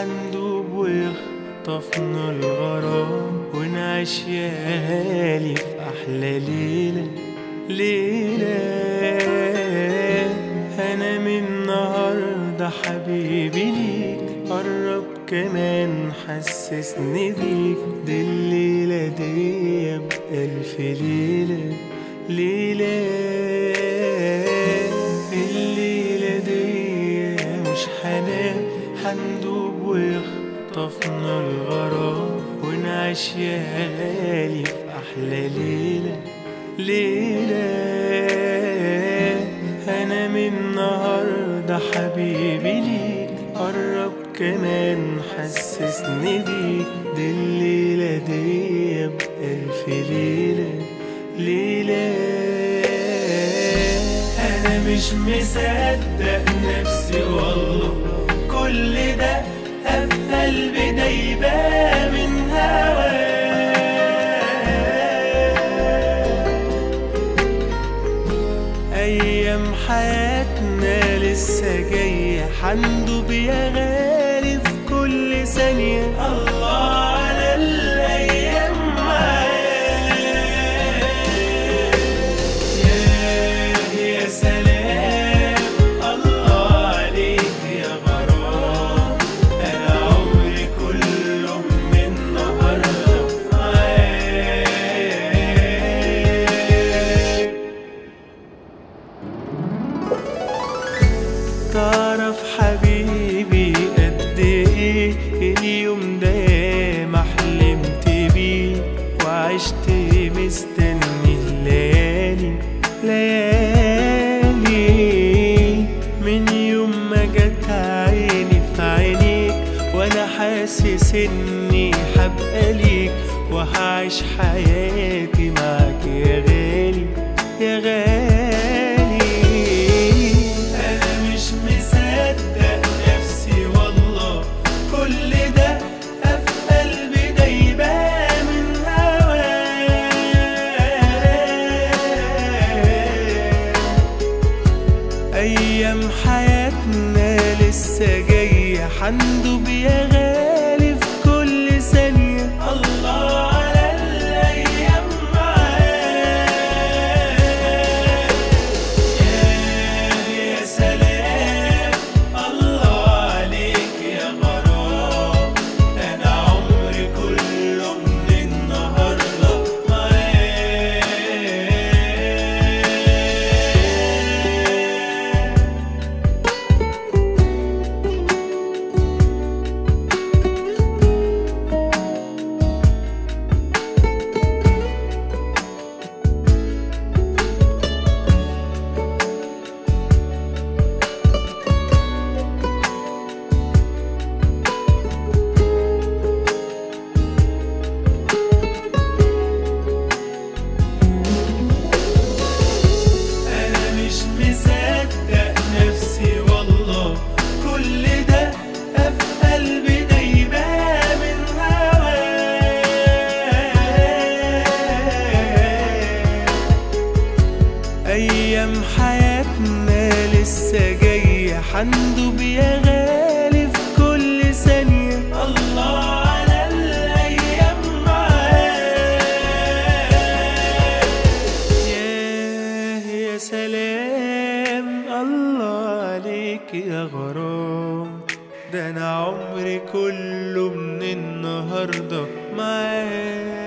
حندوب ويخطفنا الغرام ونعيش يا غالي في أحلى ليلة ليلة أنا من النهاردة حبيبي ليك قرب كمان حسسني بيك دي الليلة دي بألف ليلة ليلة الليلة دي مش حنان حندوب ويخطفنا الغرام ونعيش يا غالي في أحلى ليلة ليلة أنا من النهاردة حبيبي ليك قرب كمان حسسني بيك دي الليلة دي بألف ليلة ليلة أنا مش مصدق نفسي والله كل ده في قلبي دايبة من هواك أيام حياتنا لسه جاية حندوب يا غالي في كل ثانية الله على الأيام معاك يا يا سلام الله عليك يا غرام أنا عمري كله من النهاردة معاك تعرف حبيبي قد ايه اليوم ده ما حلمت بيه وعشت مستني الليالي ليالي من يوم ما جت عيني في عينيك وانا حاسس اني حبقى ليك وهعيش حياتي معاك يا غالي يا غالي انا مش مصدق نفسي والله كل ده في قلبي دايبة من هواك ايام حياتنا لسه جاية حندوب يا غالي في كل ثانية الله على الايام معاك يا سلام الله عليك يا غرام انا عمري كله من النهارده معاك أنا مش مصدق نفسي والله كل ده في قلبي دايبة من هواك أيام حياتنا لسه جاية حندوب يا غالي في كل ثانية الله على الأيام معاك ياه يا سلام الله عليك يا غرام ده انا عمري كله من النهارده معاك